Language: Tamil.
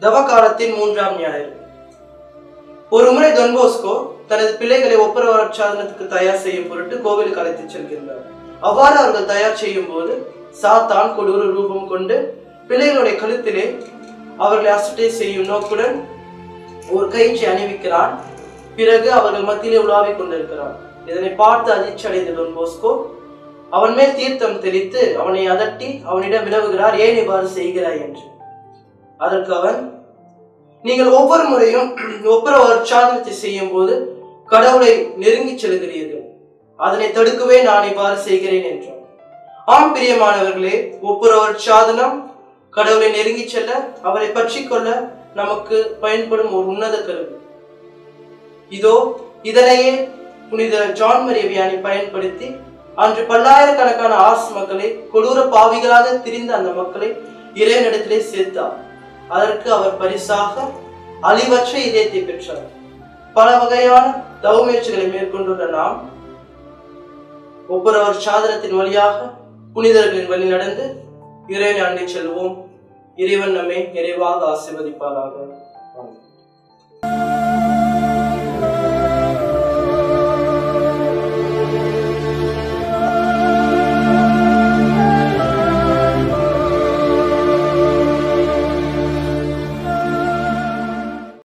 தவக்காலத்தின் மூன்றாம் ஞாயிறு ஒரு முறை தொன்போஸ்கோ தனது பிள்ளைகளை ஒப்புரவு சாதனத்துக்கு தயார் செய்யும் பொருட்டு கோவிலுக்கு அழைத்துச் செல்கின்றார் அவ்வாறு அவர்கள் தயார் செய்யும் போது சாத்தான் கொடூர ரூபம் கொண்டு பிள்ளைகளுடைய கழுத்திலே அவர்களை அசட்டை செய்யும் நோக்குடன் ஒரு கயிற்றை அணிவிக்கிறான் பிறகு அவர்கள் மத்தியிலே உலாவிக் கொண்டிருக்கிறான் இதனை பார்த்து அதிர்ச்சி அடைந்த டொன் போஸ்கோ அவன் மேல் தீர்த்தம் தெளித்து அவனை அதட்டி அவனிடம் வினவுகிறார் ஏன் இவ்வாறு செய்கிறாய் என்று அதற்கு அவன் நீங்கள் ஒவ்வொரு முறையும் ஒப்புரவு உற்சாகத்தை செய்யும் போது கடவுளை நெருங்கி செல்கிறீர்கள் அதனை தடுக்கவே நான் இவ்வாறு செய்கிறேன் என்றான் ஆம் பிரியமானவர்களே ஒப்புரவு சாதனம் கடவுளை நெருங்கி செல்ல அவரை பற்றி கொள்ள நமக்கு பயன்படும் ஒரு உன்னத கருவி இதோ இதனையே புனித ஜான் மரிய வியானி பயன்படுத்தி அன்று பல்லாயிரக்கணக்கான ஆர்ஸ் மக்களை கொடூர பாவிகளாக திரிந்த அந்த மக்களை இறைவனிடத்திலே சேர்த்தார் அதற்கு அவர் பரிசாக அழிவற்ற இதயத்தை பெற்றார் பல வகையான தவ முயற்சிகளை மேற்கொண்டுள்ள நாம் ஒவ்வொருவர் சாதனத்தின் வழியாக புனிதர்களின் வழி நடந்து இறைவனை அண்டை செல்வோம் இறைவன் நம்மை நிறைவாக ஆசீர்வதிப்பாராக